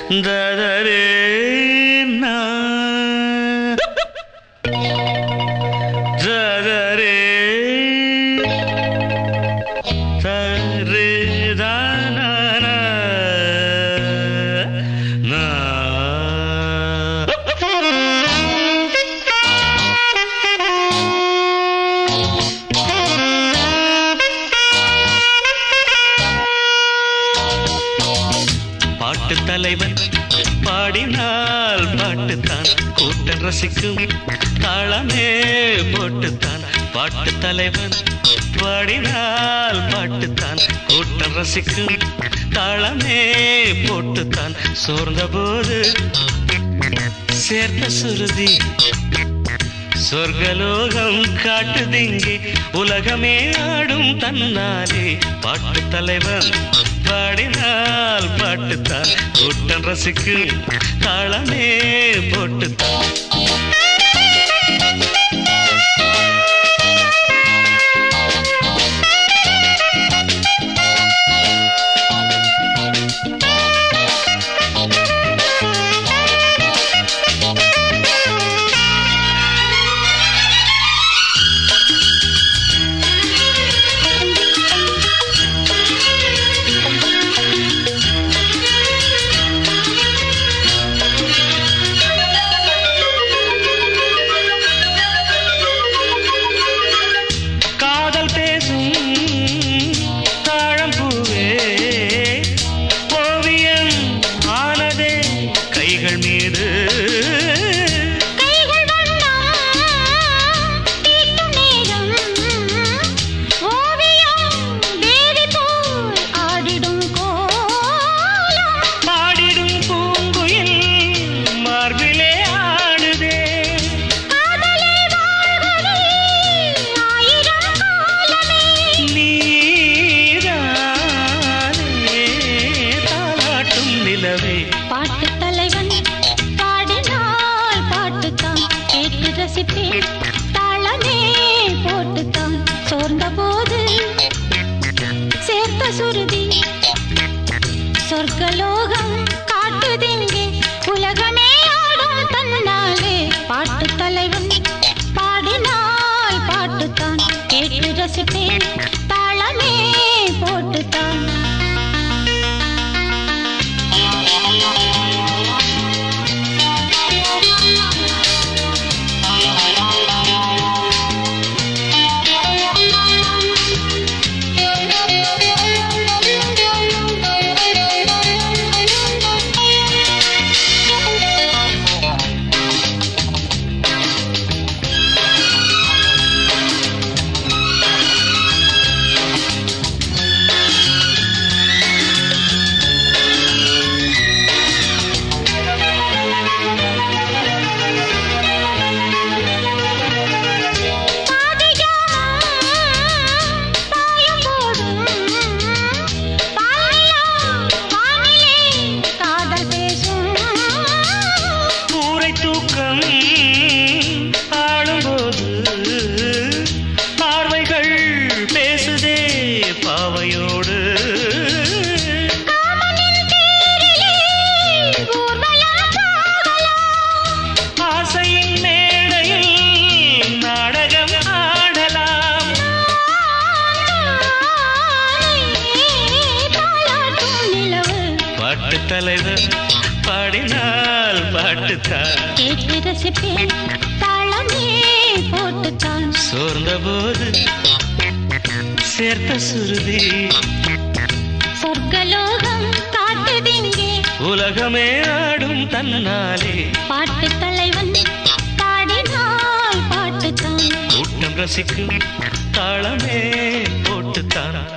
ததரே நா. ததரே தரு தானா நா. பாட்டு தலைவன் பாடினால் பாட்டுத்தான் கூட்டம் ரசிக்கும் தாளமே போட்டுத்தான் பாட்டு தலைவன் பாடினால் பாட்டுத்தான் கூட்டம் ரசிக்கும் தாளமே போட்டுத்தான் சோர்ந்த போது சேர்த்த சுருதி சொர்க்கலோகம் காட்டுதிங்கே உலகமே ஆடும் தன்னாலே பாட்டு தலைவன் பாடினால் பாட்டுத்தான் கூட்டம் ரசிக்கும் தாளமே போட்டுத்தான் காதல் பேசும் தாழம்பூவே ஓவியம் ஆனதே கைகள் மீது கைகள் வண்ணம் தீட்டும் நேரம் ஓவியம் தேவி போல் ஆடிடும் கோலம் பாடிடும் பூங்குயில் மார்பிலே ஆடுதே காதலே வாழ்கவே ஆயிரம் காலமே நீதானே தாலாட்டும் நிலவே பாட்டு தலைவன் பாடினால் பாட்டுத்தான் கேட்டு ரசிப்பேன் தாளமே போட்டுத்தான் சோர்ந்த போது சேர்த்த சுருதி சொர்க்கலோகம் காட்டுதிங்கே உலகமே ஆடும் தன்னாலே பாட்டு தலைவன் பாடினால் பாட்டுத்தான் கேட்டு ரசிப்பேன் தாளமே போட்டுத்தான் பூரை தூக்கம் ஆளும்போது பார்வைகள் பேசுதே பாவையோடு ஆசையின் மேடையில் நாடகம் ஆடலாம் பாட்டு தலைவர் பாடினால் பாட்டுத்தான் கேட்டு ரசிப்பேன் தாளமே போட்டுத்தான் சோர்ந்த போது சேர்த்த சுருதி சொர்க்கலோகம் காட்டுதிங்கே உலகமே ஆடும் தன்னாலே பாட்டு தலைவன் பாடினால் பாட்டுத்தான் கூட்டம் ரசிக்கும் தாளமே போட்டுத்தான்